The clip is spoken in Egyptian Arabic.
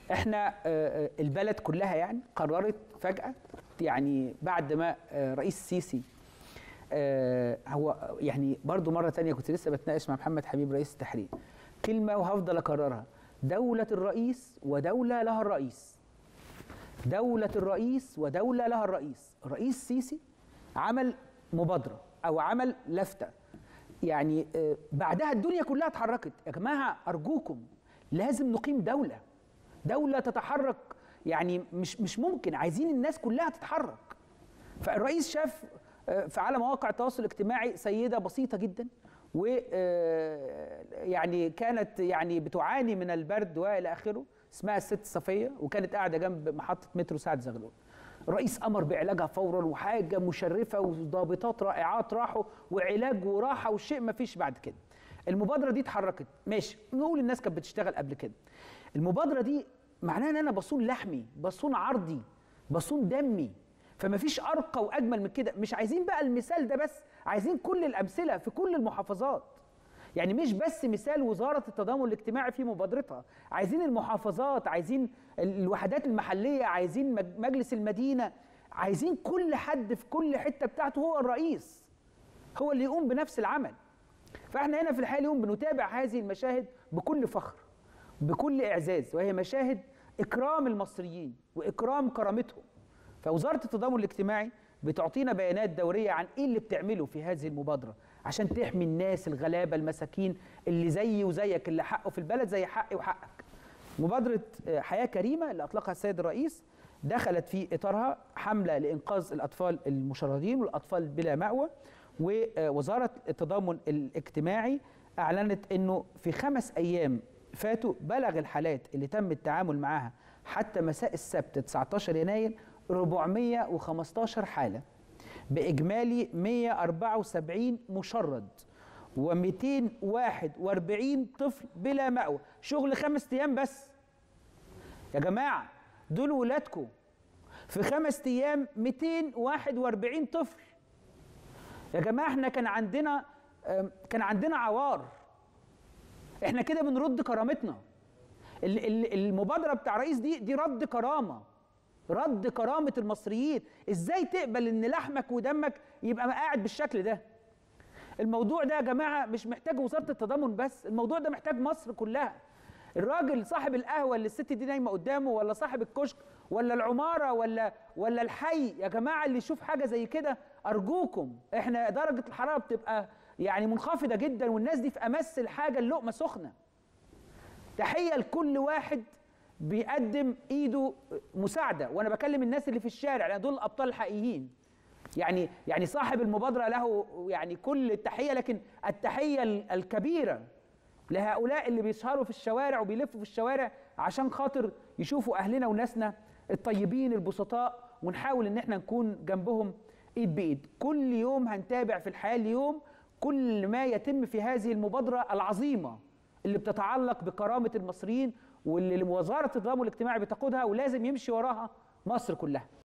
احنا آه، آه، البلد كلها يعني قررت فجأة يعني بعد ما آه، رئيس السيسي آه، هو يعني برضو مرة تانية كنت لسه بتناقش مع محمد حبيب رئيس التحرير كلمة وهفضل أكررها دولة الرئيس ودولة لها الرئيس دولة الرئيس ودولة لها الرئيس الرئيس السيسي عمل مبادرة أو عمل لفتة يعني آه، بعدها الدنيا كلها اتحركت يا جماعة أرجوكم لازم نقيم دولة دولة تتحرك يعني مش مش ممكن عايزين الناس كلها تتحرك فالرئيس شاف آه، في على مواقع التواصل الاجتماعي سيدة بسيطة جدا و آه، يعني كانت يعني بتعاني من البرد والى اخره اسمها الست صفية وكانت قاعدة جنب محطة مترو سعد زغلول الرئيس امر بعلاجها فورا وحاجه مشرفه وضابطات رائعات راحوا وعلاج وراحه وشيء ما فيش بعد كده المبادره دي اتحركت ماشي نقول الناس كانت بتشتغل قبل كده المبادره دي معناها ان انا بصون لحمي بصون عرضي بصون دمي فما فيش ارقى واجمل من كده مش عايزين بقى المثال ده بس عايزين كل الامثله في كل المحافظات يعني مش بس مثال وزارة التضامن الاجتماعي في مبادرتها عايزين المحافظات عايزين الوحدات المحلية عايزين مج- مجلس المدينة عايزين كل حد في كل حتة بتاعته هو الرئيس هو اللي يقوم بنفس العمل فاحنا هنا في الحقيقة اليوم بنتابع هذه المشاهد بكل فخر بكل إعزاز وهي مشاهد إكرام المصريين وإكرام كرامتهم فوزارة التضامن الاجتماعي بتعطينا بيانات دورية عن إيه اللي بتعمله في هذه المبادرة عشان تحمي الناس الغلابة المساكين اللي زيي وزيك اللي حقه في البلد زي حقي وحقك مبادرة آه، حياة كريمة اللي أطلقها السيد الرئيس دخلت في إطارها حملة لإنقاذ الأطفال المشردين والأطفال بلا مأوى ووزارة التضامن الاجتماعي أعلنت أنه في خمس أيام فاتوا بلغ الحالات اللي تم التعامل معها حتى مساء السبت 19 يناير 415 حالة بإجمالي 174 مشرد و241 طفل بلا مأوى شغل خمس أيام بس يا جماعة دول ولادكم في خمس أيام 241 طفل يا جماعة احنا كان عندنا آم، كان عندنا عوار احنا كده بنرد كرامتنا ال- ال- المبادرة بتاع الرئيس دي دي رد كرامة رد كرامة المصريين ازاي تقبل ان لحمك ودمك يبقى قاعد بالشكل ده الموضوع ده يا جماعة مش محتاج وزارة التضامن بس الموضوع ده محتاج مصر كلها الراجل صاحب القهوة اللي الست دي نايمة قدامه ولا صاحب الكشك ولا العمارة ولا ولا الحي يا جماعة اللي يشوف حاجة زي كده أرجوكم احنا درجة الحرارة بتبقى يعني منخفضة جدا والناس دي في أمس الحاجة اللقمة سخنة تحيه لكل واحد بيقدم ايده مساعده وانا بكلم الناس اللي في الشارع لان دول الابطال الحقيقيين يعني يعني صاحب المبادره له يعني كل التحيه لكن التحيه ال- الكبيره لهؤلاء اللي بيسهروا في الشوارع وبيلفوا في الشوارع عشان خاطر يشوفوا اهلنا وناسنا الطيبين البسطاء ونحاول ان احنا نكون جنبهم ايد بايد كل يوم هنتابع في الحياه اليوم كل ما يتم في هذه المبادره العظيمه اللي بتتعلق بكرامه المصريين واللي وزاره التضامن الاجتماعي بتقودها ولازم يمشي وراها مصر كلها